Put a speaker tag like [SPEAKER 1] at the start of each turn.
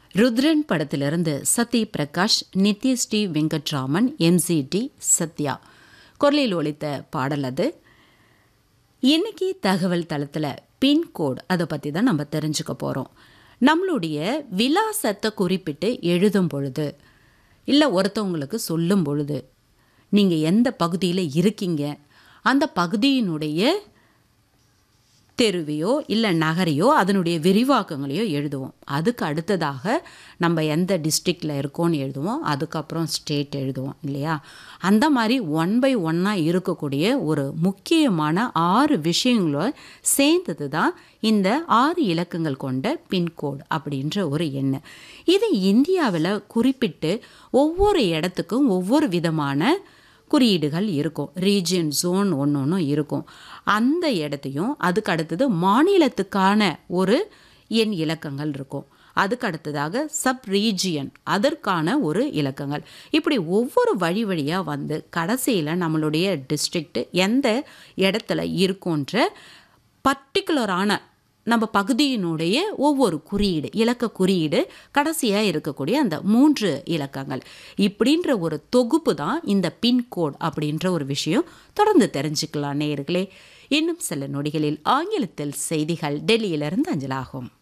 [SPEAKER 1] ருத்ரன் படத்திலிருந்து சத்ய பிரகாஷ் நித்யஸ்ரீ வெங்கட்ராமன் எம்ஜிடி சத்யா குரலில் ஒலித்த பாடல் அது இன்னைக்கு தகவல் தளத்தில் பின்கோடு அதை பற்றி தான் நம்ம தெரிஞ்சுக்க போகிறோம் நம்மளுடைய விலாசத்தை குறிப்பிட்டு எழுதும் பொழுது இல்லை ஒருத்தவங்களுக்கு சொல்லும் பொழுது நீங்கள் எந்த பகுதியில் இருக்கீங்க அந்த பகுதியினுடைய தெருவையோ இல்லை நகரையோ அதனுடைய விரிவாக்கங்களையோ எழுதுவோம் அதுக்கு அடுத்ததாக நம்ம எந்த டிஸ்ட்ரிக்டில் இருக்கோன்னு எழுதுவோம் அதுக்கப்புறம் ஸ்டேட் எழுதுவோம் இல்லையா அந்த மாதிரி ஒன் பை ஒன்னாக இருக்கக்கூடிய ஒரு முக்கியமான ஆறு விஷயங்களோ சேர்ந்தது தான் இந்த ஆறு இலக்கங்கள் கொண்ட பின்கோடு அப்படின்ற ஒரு எண்ணு இது இந்தியாவில் குறிப்பிட்டு ஒவ்வொரு இடத்துக்கும் ஒவ்வொரு விதமான குறியீடுகள் இருக்கும் ரீஜியன் ஜோன் ஒன்று ஒன்றும் இருக்கும் அந்த இடத்தையும் அதுக்கு அடுத்தது மாநிலத்துக்கான ஒரு எண் இலக்கங்கள் இருக்கும் அதுக்கு அடுத்ததாக சப் ரீஜியன் அதற்கான ஒரு இலக்கங்கள் இப்படி ஒவ்வொரு வழி வழியாக வந்து கடைசியில் நம்மளுடைய டிஸ்ட்ரிக்ட் எந்த இடத்துல இருக்குன்ற பர்டிகுலரான நம்ம பகுதியினுடைய ஒவ்வொரு குறியீடு இலக்க குறியீடு கடைசியாக இருக்கக்கூடிய அந்த மூன்று இலக்கங்கள் இப்படின்ற ஒரு தொகுப்பு தான் இந்த பின்கோட் அப்படின்ற ஒரு விஷயம் தொடர்ந்து தெரிஞ்சுக்கலாம் நேர்களே இன்னும் சில நொடிகளில் ஆங்கிலத்தில் செய்திகள் டெல்லியிலிருந்து அஞ்சலாகும்